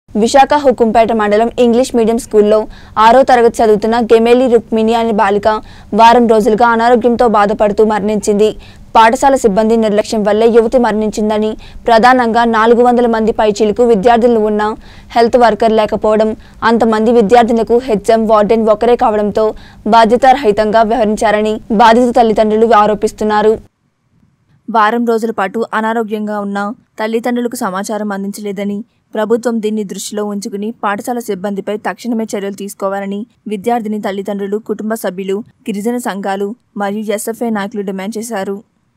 విశాఖ హుకుంపేట మండలం English medium స్కూల్లో ఆరో తరగతి చదువుతున్న గెమేలి రుక్మిణి అనే బాలిక వారం రోజులుగా అనారోగ్యంతో బాధపడుతూ మరణించింది పాఠశాల సిబ్బంది నిర్లక్ష్యం వల్లే యువతి మరణించిందని ప్రధానంగా నాలుగు వందల మంది పైచీలకు విద్యార్థులు ఉన్న హెల్త్ వర్కర్ లేకపోవడం అంతమంది విద్యార్థులకు హెచ్ఎం వార్డెన్ ఒకరే కావడంతో బాధ్యతారహితంగా వ్యవహరించారని బాధిత తల్లిదండ్రులు ఆరోపిస్తున్నారు వారం రోజుల పాటు అనారోగ్యంగా ఉన్న తల్లిదండ్రులకు సమాచారం అందించలేదని ప్రభుత్వం దీన్ని దృష్టిలో ఉంచుకుని పాఠశాల సిబ్బందిపై తక్షణమే చర్యలు తీసుకోవాలని విద్యార్థిని తల్లిదండ్రులు కుటుంబ సభ్యులు గిరిజన సంఘాలు మరియు ఎస్ఎఫ్ఐ నాయకులు డిమాండ్ చేశారు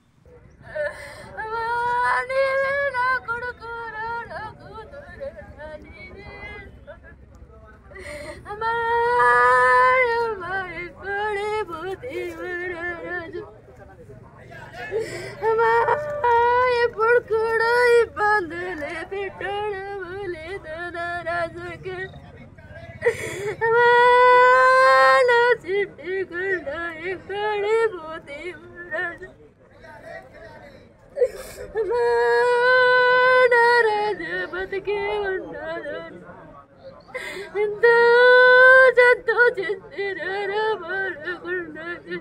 ఎప్పుడు కూడా ఇబ్బందులే పెట్టడం లేదు రాజుకి నా చిట్టి గుండ ఎక్కడి పోతే రాజు నా రాజు బతికే ఉన్నాడు ఎంత జంతో చేసినారా మరకున్నది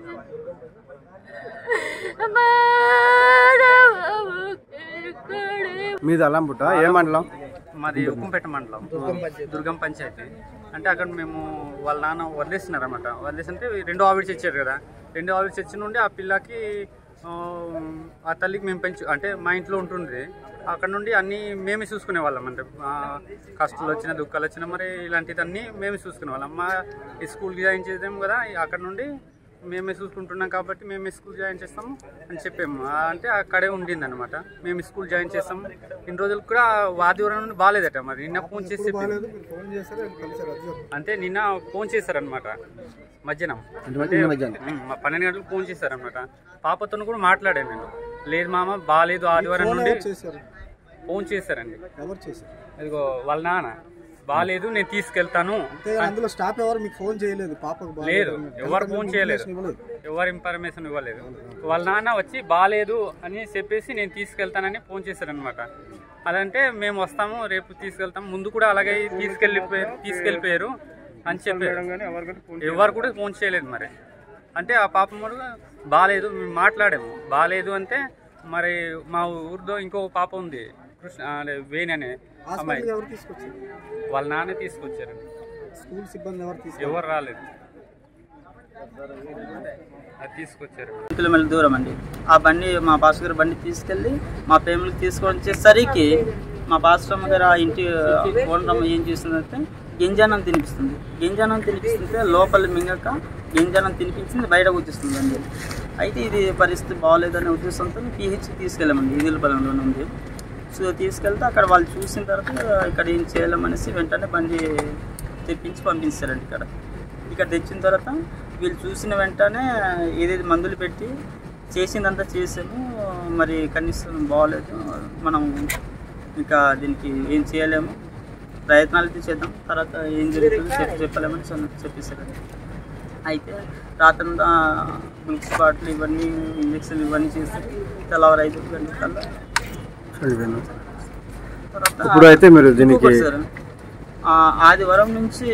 మీది అల్లంపుట ఏ మండలం మాది ఉక్కంపేట మండలం దుర్గం పంచాయతీ అంటే అక్కడ మేము వాళ్ళ నాన్న వదిలేస్తున్నారు అనమాట వదిలేస్తుంటే రెండో ఆవిడ్స్ ఇచ్చారు కదా రెండో ఆవిడ్స్ ఇచ్చిన నుండి ఆ పిల్లకి ఆ, ఆ తల్లికి మేము పెంచు అంటే మా ఇంట్లో ఉంటుంది అక్కడ నుండి అన్నీ మేమే చూసుకునే వాళ్ళం అంటే ఆ, కష్టాలు వచ్చినా దుఃఖాలు వచ్చినా మరి ఇలాంటిదన్నీ మేమే చూసుకునే వాళ్ళం మా ఈ స్కూల్కి జాయిన్ చేద్దాం కదా అక్కడ నుండి మేమే చూసుకుంటున్నాం కాబట్టి మేము స్కూల్ జాయిన్ చేస్తాము అని చెప్పాము ఆ, అంటే అక్కడే ఉండింది అనమాట మేము స్కూల్ జాయిన్ చేస్తాము ఇన్ని రోజులు కూడా ఆదివారం నుండి బాగాలేదట మరి నిన్న ఫోన్ చేసి చెప్పింది. అంటే నిన్న ఫోన్ చేశారనమాట మధ్యాహ్నం అంటే ఉమ్, మా పన్నెండు గంటలకు ఫోన్ చేశారనమాట పాపతో కూడా మాట్లాడాను నేను లేదు మామ బాగాలేదు ఆదివారం నుండి ఫోన్ చేశారండి ఎవరు చేశారు ఇదిగో వాళ్ళ నాన్న బాగాలేదు నేను తీసుకెళ్తాను అంతే అందులో స్టాఫ్ ఎవరు మీకు ఫోన్ చేయలేదు పాపకు బాగాలేదు లేదు అని. ఎవరు ఫోన్ చేయలేదు ఇవ్వలేదు. ఎవరు ఇన్ఫర్మేషన్ ఇవ్వలేదు వాళ్ళ నాన్న వచ్చి బాగాలేదు అని చెప్పేసి నేను తీసుకెళ్తానని ఫోన్ చేశారనమాట అదంటే మేము వస్తాము రేపు తీసుకెళ్తాం ముందు కూడా అలాగే తీసుకెళ్ళిపోయారు తీసుకెళ్ళిపోయారు అని చెప్పారు ఎవరు కూడా ఫోన్ చేయలేదు మరి అంటే ఆ పాప కూడా బాగాలేదు మేము మాట్లాడాము బాగాలేదు అంటే మరి మా ఊరిలో ఇంకో పాప ఉంది కృష్ణ అదే వేణి అనే అమ్మాయి హాస్పిటల్కి ఎవరు తీసుకొచ్చారు వాళ్ళ నాన్న తీసుకొచ్చారు స్కూల్ సిబ్బంది ఎవరు తీసుకొచ్చారు ఎవరు రాలేదు అది తీసుకొచ్చారు కిలోమీటర్ల దూరం అండి ఆ బండి మా పాస్టర్ గారి బండి తీసుకెళ్ళి మా ఫ్యామిలీకి తీసుకొని వచ్చేసరికి మా పాస్టర్ గారు ఆ ఇంటి ఓనరమ్మ ఏం చేస్తుందంటే గింజానం తినిపిస్తుంది గింజానం తినిపిస్తుంటే లోపల మింగక గింజానం తినిపించింది బయటకు వచ్చేస్తుంది అండి అయితే ఇది పరిస్థితి బాగోలేదనే ఉద్దేశంతో పిహెచ్కి తీసుకెళ్ళామండి ఈదులపాలెంలోనే ఉంది సో తీసుకెళ్తే అక్కడ వాళ్ళు చూసిన తర్వాత ఇక్కడ ఏం చేయలేమనేసి వెంటనే బండి తెప్పించి పంపించారండి ఇక్కడ ఇక్కడ తెచ్చిన తర్వాత వీళ్ళు చూసిన వెంటనే ఏదేది మందులు పెట్టి చేసిందంతా చేసాము మరి కనీసం బాగోలేదు మనం ఇంకా దీనికి ఏం చేయలేము ప్రయత్నాలు అయితే చేద్దాం తర్వాత ఏం జరుగుతుందో చెప్పి చెప్పలేమని చెప్ప- చెప్పేశారండి అయితే రాత్రంతా గ్లూక్స్ బాటిల్ ఇవన్నీ ఇంజక్షన్ ఇవన్నీ చేసి తెల్లవారు ఐదు గంటల కల్లా తర్వాత ఇప్పుడు అయితే మీరు దీనికి ఇంకొకటి సార్, ఆ, ఆదివారం నుంచి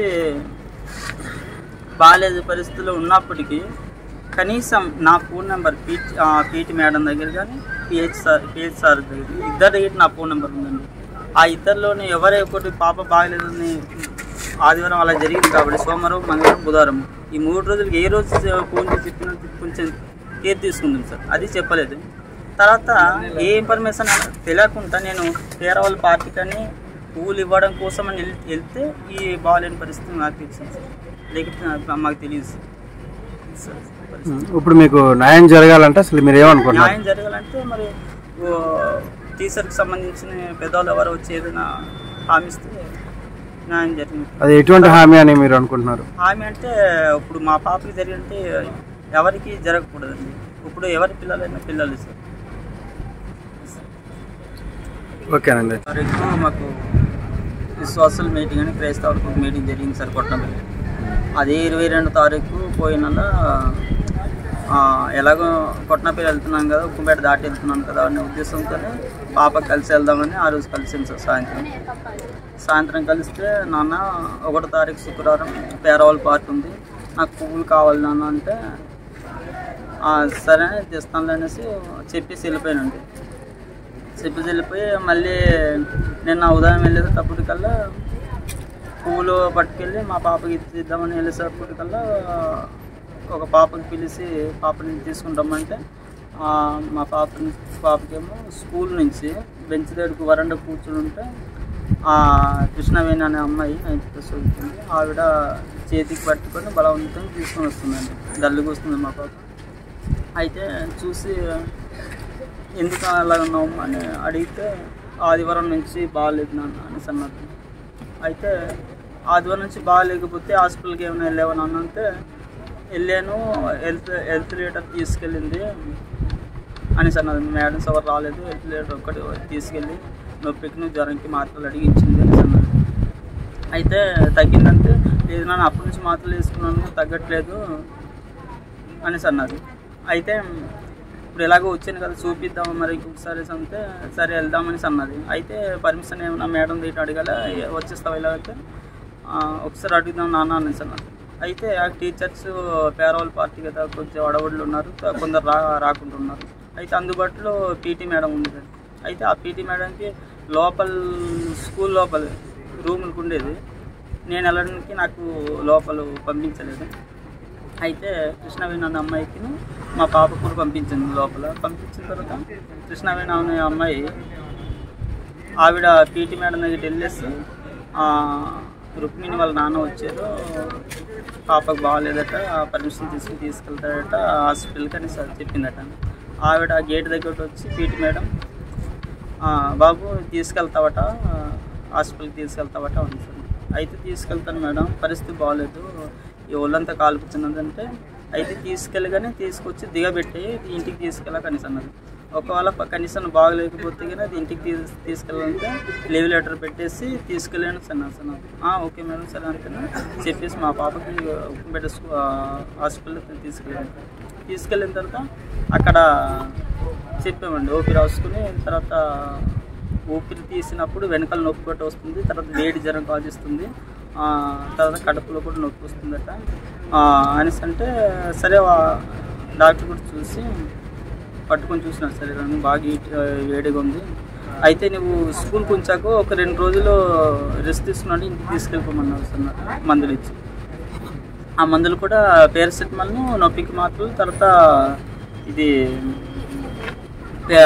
బాగాలేదు పరిస్థితుల్లో ఉన్నప్పటికీ కనీసం నా phone number PT PT madam దగ్గర కానీ పిహెచ్ సార్ పిహెచ్ సార్ దగ్గర ఇద్దరి దగ్గర నా ఫోన్ నెంబర్ ఉందండి ఆ ఇద్దరిలోనే ఎవరే ఒకటి పాప బాగలేదని ఆదివారం అలా జరిగింది కాబట్టి సోమవారం మంగళవారం బుధవారం ఈ మూడు రోజులకి ఏ రోజు ఫోన్ చేసి చెప్పినా కొంచెం కేర్ తీసుకుందాం సార్ అది చెప్పలేదు తర్వాత ఏ ఇన్ఫర్మేషన్ తెలియకుండా నేను వేరే వాళ్ళ పార్టీకని పువ్వులు ఇవ్వడం కోసం అని వెళ్- వెళ్తే ఈ బాగాలేని పరిస్థితి నాకు తెలిసింది సార్ లేకపోతే నాకు- మాకు తెలియదు సార్. సార్ పరిస్థితి. ఇప్పుడు మీకు న్యాయం జరగాలంటే అసలు మీరు ఏమనుకుంటున్నారు న్యాయం జరగాలంటే మరి ఓ టీచర్కి సంబంధించిన పెద్దవాళ్ళు ఎవరు వచ్చి ఏదైనా హామీ ఇస్తే న్యాయం జరిగింది అది ఎటువంటి హామీ అని మీరు అనుకుంటున్నారు హామీ అంటే ఇప్పుడు మా పాపకి జరిగితే ఎవరికి జరగకూడదండి ఇప్పుడు ఎవరి పిల్లలైనా పిల్లలు సార్ ఓకేనండి తారీఖు మాకు విశ్వాసుల మీటింగ్ అని క్రైస్తవులకు మీటింగ్ జరిగింది సార్ కొట్టంపల్లి అదే ఇరవై రెండు తారీఖు పోయిన నెల, ఆ, ఎలాగో కొట్టనపల్లి వెళ్తున్నాం కదా ఉక్కుపేట దాటి వెళ్తున్నాం కదా అనే ఉద్దేశంతోనే పాప కలిసి వెళ్దామని ఆ రోజు కలిసాం సార్ సాయంత్రం సాయంత్రం కలిస్తే నాన్న ఒకటో తారీఖు శుక్రవారం పేరవాళ్ళ పార్టీ ఉంది నాకు పువ్వులు కావాలి నాన్న అంటే "ఆ, సరే తెస్తానులే అనేసి చెప్పేసి వెళ్ళిపోయానండి చెప్పేసి వెళ్ళిపోయి మళ్ళీ నిన్న ఉదయం వెళ్ళేటప్పటికల్లా పువ్వులు పట్టుకెళ్ళి మా పాపకి ఇద్దామని వెళ్ళేటప్పటికల్లా ఒక పాపకి పిలిచి పాపని తీసుకుంటామంటే ఆ, మా పాపని పాపకేమో స్కూల్ నుంచి బెంచ్ దగ్గరకు వరండా కూర్చుని ఉంటే ఆ కృష్ణవేణి అనే అమ్మాయి నైన్త్ క్లాస్ చదువుతుంది ఆవిడ చేతికి పట్టుకొని బలవంతంగా తీసుకొని వస్తుందండి డల్లుగా వస్తుంది మా పాప అయితే చూసి ఎందుకు అలా ఉన్నావు అని అడిగితే ఆదివారం నుంచి బాగాలేదు నాన్న అనేసి అన్నారు అయితే ఆదివారం నుంచి బాగాలేకపోతే హాస్పిటల్కి ఏమైనా వెళ్ళావా నాన్న అంటే వెళ్ళాను హెల్త్ హెల్త్ లీటర్ తీసుకెళ్ళింది అనేసి అన్నది మేడం ఎవరు రాలేదు హెల్త్ లీటర్ ఒక్కటి తీసుకెళ్ళి నొప్పికి నువ్వు జ్వరంకి మాత్రలు అడిగి ఇచ్చింది అనేసి అన్నది అయితే తగ్గిందంటే లేదు నాన్న అప్పటి నుంచి మాత్రలు వేసుకున్నాను తగ్గట్లేదు అనేసి అన్నది అయితే ఇప్పుడు ఎలాగో వచ్చాను కదా చూపిద్దాం మరి ఇంకొకసారి అంటే సరే వెళ్దామనేసి అన్నది అయితే పర్మిషన్ ఏమన్నా మేడం దగ్గర అడగాల వచ్చేస్తావా ఇలాగైతే "ఆ, ఒకసారి అడుగుదాం నాన్న అనేసి అన్నది అయితే ఆ టీచర్స్ పేరవాళ్ళ పార్టీ కదా కొంచెం అడవుళ్ళు ఉన్నారు త- కొందరు రా రాకుంటున్నారు అయితే అందుబాటులో పీటీ మేడం ఉంది అయితే ఆ పీటీ మేడంకి లోపల స్కూల్ లోపల రూములకు ఉండేది నేను వెళ్ళడానికి నాకు లోపల పంపించలేదు అయితే కృష్ణవేణి అనే అమ్మాయికి మా పాప కూడా పంపించింది లోపల పంపించిన తర్వాత కృష్ణవేణి అనే అమ్మాయి ఆవిడ పీటీ మేడం దగ్గరికి వెళ్ళేసి ఆ, రుక్మిణి వాళ్ళ నాన్న వచ్చారు పాపకు బాగాలేదట పర్మిషన్ తీసుకుని తీసుకెళ్తాడట హాస్పిటల్కి అని సార్ చెప్పిందట ఆవిడ గేట్ దగ్గరకు వచ్చి పీటీ మేడం "ఆ, బాబు తీసుకెళ్తావట హాస్పిటల్కి తీసుకెళ్తావట అని సార్ అయితే తీసుకెళ్తాను మేడం పరిస్థితి బాగాలేదు ఈ ఒళ్ళంతా కాలుపుతున్నదంటే అయితే తీసుకెళ్ళగానే తీసుకొచ్చి దిగబెట్టి ఇంటికి తీసుకెళ్ళా కనీసం అన్నది ఒకవేళ ప- కనీసం బాగలేకపోతే కానీ అది ఇంటికి తీసు తీసుకెళ్ళాలంటే లీవ్ లెటర్ పెట్టేసి తీసుకెళ్ళాను సార్ నా సార్ "ఆ, ఓకే మేడం సరే అంతేనా చెప్పేసి మా పాపకి ఉప్పెంపేట స్కూ హాస్పిటల్కి తీసుకెళ్ళాను తీసుకెళ్ళిన తర్వాత అక్కడ చెప్పామండి ఓపీ రాసుకుని తర్వాత ఊపిరి తీసినప్పుడు వెనకాల నొప్పి ఒకటి వస్తుంది తర్వాత వేడి జ్వరం కాజిస్తుంది ఆ, తర్వాత కడుపులో కూడా నొప్పి వస్తుందట ఆ, అనేసి అంటే సరే వా- డాక్టర్ కూడా చూసి పట్టుకొని చూసినాడు సరే కానీ బాగా హీట్ వేడిగా ఉంది అయితే నువ్వు స్కూల్కి ఉంచాక ఒక రెండు రోజులు రెస్ట్ తీసుకున్నాడు ఇంటికి తీసుకెళ్ళిపోమన్నారు సార్ నాకు మందులు ఇచ్చి ఆ మందులు కూడా పేరాసిటమాల్ను నొప్పికి మాత్రం తర్వాత ఇది పే-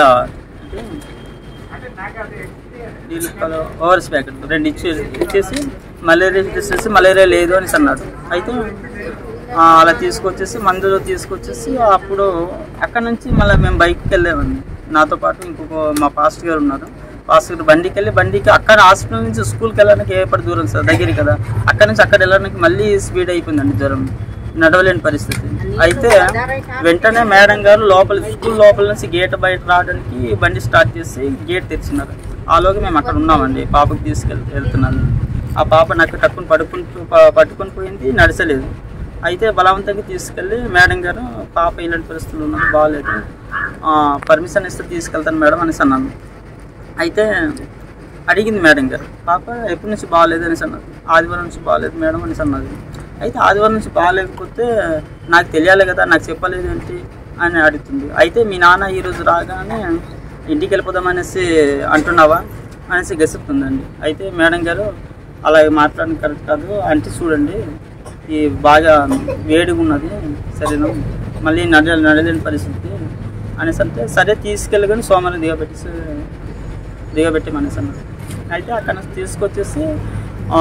నీళ్ళు కల- ఓఆర్ఎస్ ప్యాకెట్ రెండు ఇచ్చి ఇచ్చేసి మలేరియా టెస్ట్ చేసి మలేరియా లేదు అని అన్నాడు అయితే ఆ, అలా తీసుకొచ్చేసి మందులు తీసుకొచ్చేసి అప్పుడు అక్కడ నుంచి మళ్ళీ మేము బైక్కి వెళ్ళామండి నాతో పాటు ఇంకొక మా పాస్టర్ గారు ఉన్నారు పాస్టర్ గారు బండికి వెళ్ళి బండికి అక్కడ హాస్పిటల్ నుంచి స్కూల్కి వెళ్ళడానికి ఏపటి దూరం సార్ దగ్గర కదా అక్కడ నుంచి అక్కడ వెళ్ళడానికి మళ్ళీ స్పీడ్ అయిపోయిందండి జ్వరం నడవలేని పరిస్థితి అయితే వెంటనే మేడం గారు లోపల స్కూల్ లోపల నుంచి గేట్ బయట రావడానికి బండి స్టార్ట్ చేసి గేట్ తెరిచినారు ఆలోగా మేము అక్కడ ఉన్నామండి పాపకి తీసుకెళ్ వెళ్తున్నాను ఆ పాప నాకు టక్కుని పడుకుని ప- పట్టుకొని పోయింది నడచలేదు అయితే బలవంతంగా తీసుకెళ్ళి మేడం గారు పాప ఇలాంటి పరిస్థితులు ఉన్నారు బాగాలేదు పర్మిషన్ ఇస్తే తీసుకెళ్తాను మేడం అనేసి అన్నాను అయితే అడిగింది మేడం గారు పాప ఎప్పటి నుంచి బాగాలేదు అనేసి అన్నది ఆదివారం నుంచి బాగాలేదు మేడం అనేసి అన్నది అయితే ఆదివారం నుంచి బాగాలేకపోతే నాకు తెలియాలి కదా నాకు చెప్పలేదు ఏంటి అని అడుగుతుంది అయితే మీ నాన్న ఈరోజు రాగానే ఇంటికి వెళ్ళిపోదాం అనేసి అంటున్నావా అనేసి గెసుపుతుందండి అయితే మేడం గారు అలా మాట్లాడడం కరెక్ట్ కాదు అంటే చూడండి ఈ బాగా వేడిగా ఉన్నది సరేనా మళ్ళీ నడ నడలేని పరిస్థితి అనేసి అంటే సరే తీసుకెళ్ళగానే సోమవారం దిగబెట్టేసి దిగబెట్టి మనిషి అన్నారు అయితే అక్కడ నుంచి తీసుకొచ్చేసి ఆ,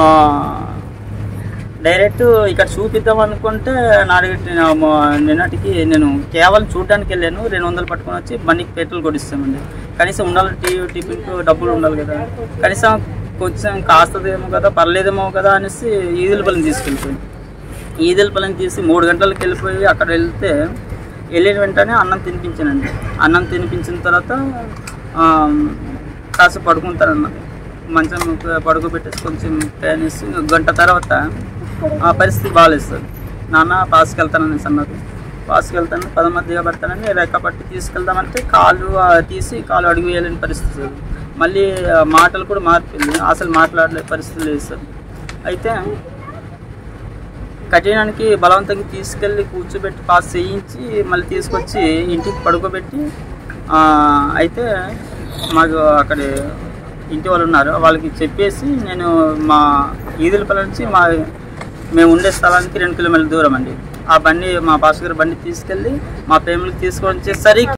డైరెక్ట్ ఇక్కడ చూపిద్దాం అనుకుంటే నా దగ్గర నేను మొ- నిన్నటికి నేను కేవలం చూడడానికి వెళ్ళాను రెండు వందలు పట్టుకొని వచ్చి బండికి పెట్రోల్ కొడిస్తామండి కనీసం ఉండాలి టీ టిఫిన్కు డబ్బులు ఉండాలి కదా కనీసం కొంచెం కాస్తదేమో కదా పర్లేదేమో కదా అనేసి ఈదులపల్లిని తీసుకెళ్ళిపోయింది ఈదులపల్లిని తీసి మూడు గంటలకు వెళ్ళిపోయి అక్కడ వెళ్తే వెళ్ళిన వెంటనే అన్నం తినిపించానండి అన్నం తినిపించిన తర్వాత ఆ, కాస్త పడుకుంటారన్నది మంచం పడుకోబెట్టేసి కొంచెం ఫ్యాన్ వేసి ఒక గంట తర్వాత ఆ పరిస్థితి బాగాలేదు సార్ నాన్న పాస్కి వెళ్తాననేసి అన్నారు పాస్కి వెళ్తాను పదమధ్యగా పెడతానని రెక్క పట్టి తీసుకెళ్దామంటే కాలు ఆ, తీసి కాలు అడుగు వేయలేని పరిస్థితి సార్ మళ్ళీ ఆ, మాటలు కూడా మారిపోయింది అసలు మాట్లాడలే పరిస్థితి లేదు సార్ అయితే కఠినానికి బలవంతంగా తీసుకెళ్ళి కూర్చోబెట్టి పాస్ చేయించి మళ్ళీ తీసుకొచ్చి ఇంటికి పడుకోబెట్టి ఆ, అయితే మాకు అక్కడ ఇంటి వాళ్ళు ఉన్నారు వాళ్ళకి చెప్పేసి నేను మా ఈదులపల్లి నుంచి మా మేము ఉండే స్థలానికి రెండు కిలోమీటర్ల దూరం అండి ఆ బండి మా బాస్ గారి బండి తీసుకెళ్ళి మా ఫ్యామిలీకి తీసుకొని వచ్చేసరికి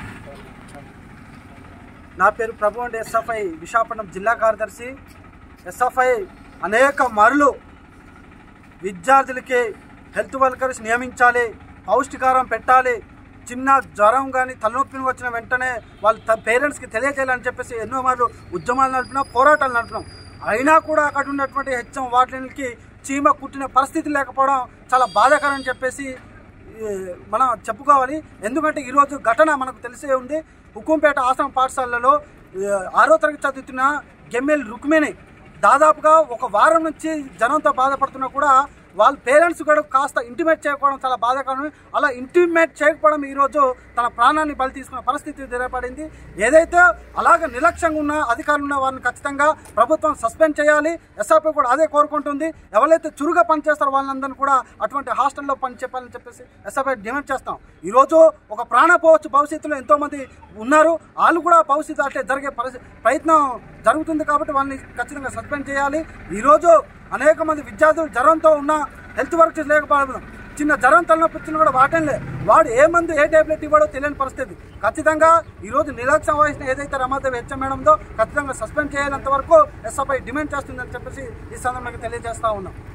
నా పేరు ప్రభు అండి ఎస్ఎఫ్ఐ విశాఖపట్నం జిల్లా కార్యదర్శి ఎస్ఎఫ్ఐ అనేక మరులు విద్యార్థులకి హెల్త్ వర్కర్స్ నియమించాలి పౌష్టికారం పెట్టాలి చిన్న జ్వరం కానీ తలనొప్పిని వచ్చిన వెంటనే వాళ్ళ పేరెంట్స్కి తెలియజేయాలని చెప్పేసి ఎన్నో మార్లు ఉద్యమాలు నడిపినాం పోరాటాలు నడిపినాం అయినా కూడా అక్కడ ఉన్నటువంటి హెచ్ఎం వాటికి చీమ కుట్టిన పరిస్థితి లేకపోవడం చాలా బాధాకరం అని చెప్పేసి ఈ, మనం చెప్పుకోవాలి ఎందుకంటే ఈరోజు ఘటన మనకు తెలిసే ఉంది హుకుంపేట ఆశ్రమ పాఠశాలలో ఈ, ఆరో తరగతి చదువుతున్న గెమ్మెల్ రుక్మిణి దాదాపుగా ఒక వారం నుంచి జనంతో బాధపడుతున్నా కూడా వాళ్ళ పేరెంట్స్ కూడా కాస్త ఇంటిమేట్ చేయకపోవడం చాలా బాధాకరం అలా ఇంటిమేట్ చేయకపోవడం ఈరోజు తన ప్రాణాన్ని బలి తీసుకున్న పరిస్థితి తెరపడింది ఏదైతే అలాగ నిర్లక్ష్యంగా ఉన్న అధికారులు ఉన్న వారిని ఖచ్చితంగా ప్రభుత్వం సస్పెండ్ చేయాలి ఎస్ఆర్పీ కూడా అదే కోరుకుంటుంది ఎవరైతే చురుగా పనిచేస్తారో వాళ్ళందరినీ కూడా అటువంటి హాస్టల్లో పని చెప్పాలని చెప్పేసి ఎస్ఆర్పీ డిమాండ్ చేస్తాం ఈరోజు ఒక ప్రాణ పోవచ్చు భవిష్యత్తులో ఎంతో మంది ఉన్నారు వాళ్ళు కూడా భవిష్యత్తు అట్లే జరిగే పరిస్థితి ప్రయత్నం జరుగుతుంది కాబట్టి వాళ్ళని ఖచ్చితంగా సస్పెండ్ చేయాలి ఈరోజు అనేక మంది విద్యార్థులు జ్వరంతో ఉన్న హెల్త్ వర్కర్స్ లేకపోవడం చిన్న జ్వరం తలనొప్పి వచ్చినా కూడా వాటంలే వాడు ఏ మందు ఏ టాబ్లెట్ ఇవ్వడో తెలియని పరిస్థితి ఖచ్చితంగా ఈరోజు నిర్లక్ష్యం వహించిన ఏదైతే రమాదేవి హెచ్ఎం మేడందో ఖచ్చితంగా సస్పెండ్ చేయాలంత వరకు ఎస్ఎఫ్ఐ డిమాండ్ చేస్తుందని చెప్పేసి ఈ సందర్భంగా తెలియజేస్తా ఉన్నాం